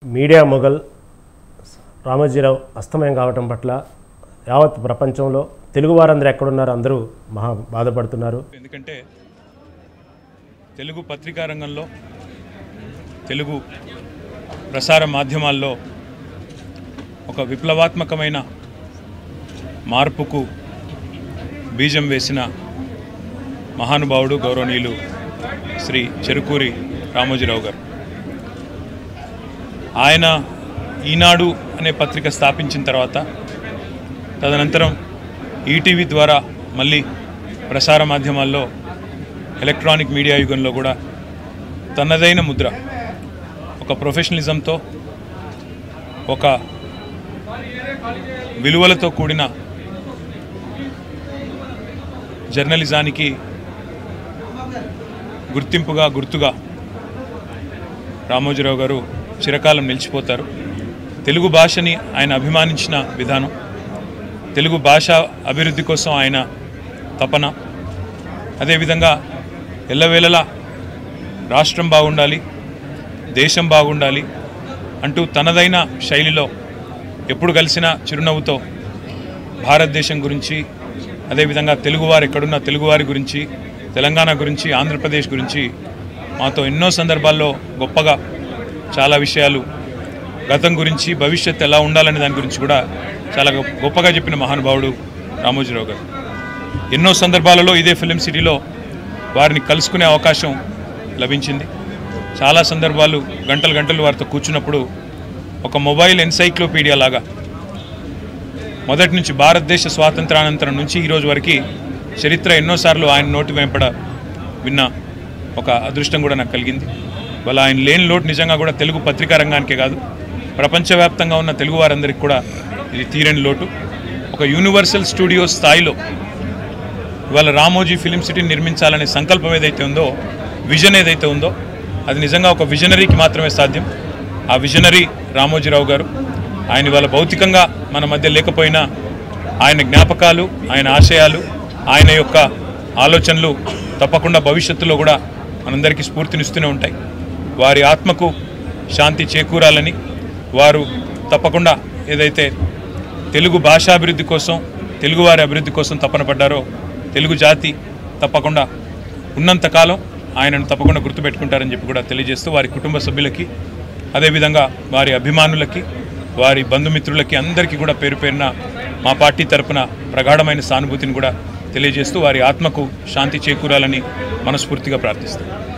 media Mughal Ramoji Rao అస్తమయం కావటం పట్ల యావత్ ప్రపంచంలో తెలుగు వారందరూ ఎక్కడున్నారు అందరూ మహా బాధపడుతున్నారు ఎందుకంటే తెలుగు పత్రికా రంగంలో తెలుగు ప్రసార మాధ్యమాల్లో ఒక విప్లవాత్మకమైన మార్పుకు బీజం వేసిన మహానుభావుడు గౌరవనీయులు శ్రీ చెరుకూరి రామోజీరావు గారు ఆయన ఈనాడు అనే పత్రిక స్థాపించిన తర్వాత తదనంతరం ఈటీవీ ద్వారా మళ్ళీ ప్రసార మాధ్యమాల్లో ఎలక్ట్రానిక్ మీడియా యుగంలో కూడా తనదైన ముద్ర ఒక ప్రొఫెషనలిజంతో ఒక విలువలతో కూడిన జర్నలిజానికి గుర్తింపుగా గుర్తుగా రామోజీరావు గారు చిరకాలం నిలిచిపోతారు తెలుగు భాషని ఆయన అభిమానించిన విధానం తెలుగు భాష అభివృద్ధి కోసం ఆయన తపన అదేవిధంగా ఎల్లవేళలా రాష్ట్రం బాగుండాలి దేశం బాగుండాలి అంటూ తనదైన శైలిలో ఎప్పుడు కలిసినా చిరునవ్వుతో భారతదేశం గురించి అదేవిధంగా తెలుగువారు ఎక్కడున్న తెలుగువారి గురించి తెలంగాణ గురించి ఆంధ్రప్రదేశ్ గురించి మాతో ఎన్నో సందర్భాల్లో గొప్పగా చాలా విషయాలు గతం గురించి భవిష్యత్తు ఎలా ఉండాలనే దాని గురించి కూడా చాలా గొప్ప- గొప్పగా చెప్పిన మహానుభావుడు రామోజీరావు గారు ఎన్నో సందర్భాలలో ఇదే ఫిలిం సిటీలో వారిని కలుసుకునే అవకాశం లభించింది చాలా సందర్భాలు గంటలు గంటలు వారితో కూర్చున్నప్పుడు ఒక మొబైల్ ఎన్సైక్లోపీడియా లాగా మొదటి నుంచి భారతదేశ స్వాతంత్రానంతరం నుంచి ఈ రోజు వరకు చరిత్ర ఎన్నోసార్లు ఆయన నోటి వెంపడ విన్న ఒక అదృష్టం కూడా నాకు కలిగింది వాళ్ళ ఆయన లేని లోటు నిజంగా కూడా తెలుగు పత్రికా రంగానికే కాదు ప్రపంచవ్యాప్తంగా ఉన్న తెలుగు వారందరికీ కూడా ఇది తీరని లోటు ఒక యూనివర్సల్ స్టూడియో స్థాయిలో ఇవాళ రామోజీ ఫిలిం సిటీని నిర్మించాలనే సంకల్పం ఏదైతే ఉందో విజన్ ఏదైతే ఉందో అది నిజంగా ఒక విజనరీకి మాత్రమే సాధ్యం ఆ విజనరీ రామోజీరావు గారు ఆయన ఇవాళ భౌతికంగా మన మధ్య లేకపోయినా ఆయన జ్ఞాపకాలు ఆయన ఆశయాలు ఆయన యొక్క ఆలోచనలు తప్పకుండా భవిష్యత్తులో కూడా మనందరికీ స్ఫూర్తినిస్తూనే ఉంటాయి వారి ఆత్మకు శాంతి చేకూరాలని వారు తప్పకుండా ఏదైతే తెలుగు భాషాభివృద్ధి కోసం తెలుగువారి అభివృద్ధి కోసం తపన పడ్డారో తెలుగు జాతి తప్పకుండా ఉన్నంతకాలం ఆయనను తప్పకుండా గుర్తుపెట్టుకుంటారని చెప్పి కూడా తెలియజేస్తూ వారి కుటుంబ సభ్యులకి అదేవిధంగా వారి అభిమానులకి వారి బంధుమిత్రులకి అందరికీ కూడా పేరు పేరున మా పార్టీ తరపున ప్రగాఢమైన సానుభూతిని కూడా తెలియజేస్తూ వారి ఆత్మకు శాంతి చేకూరాలని మనస్ఫూర్తిగా ప్రార్థిస్తాం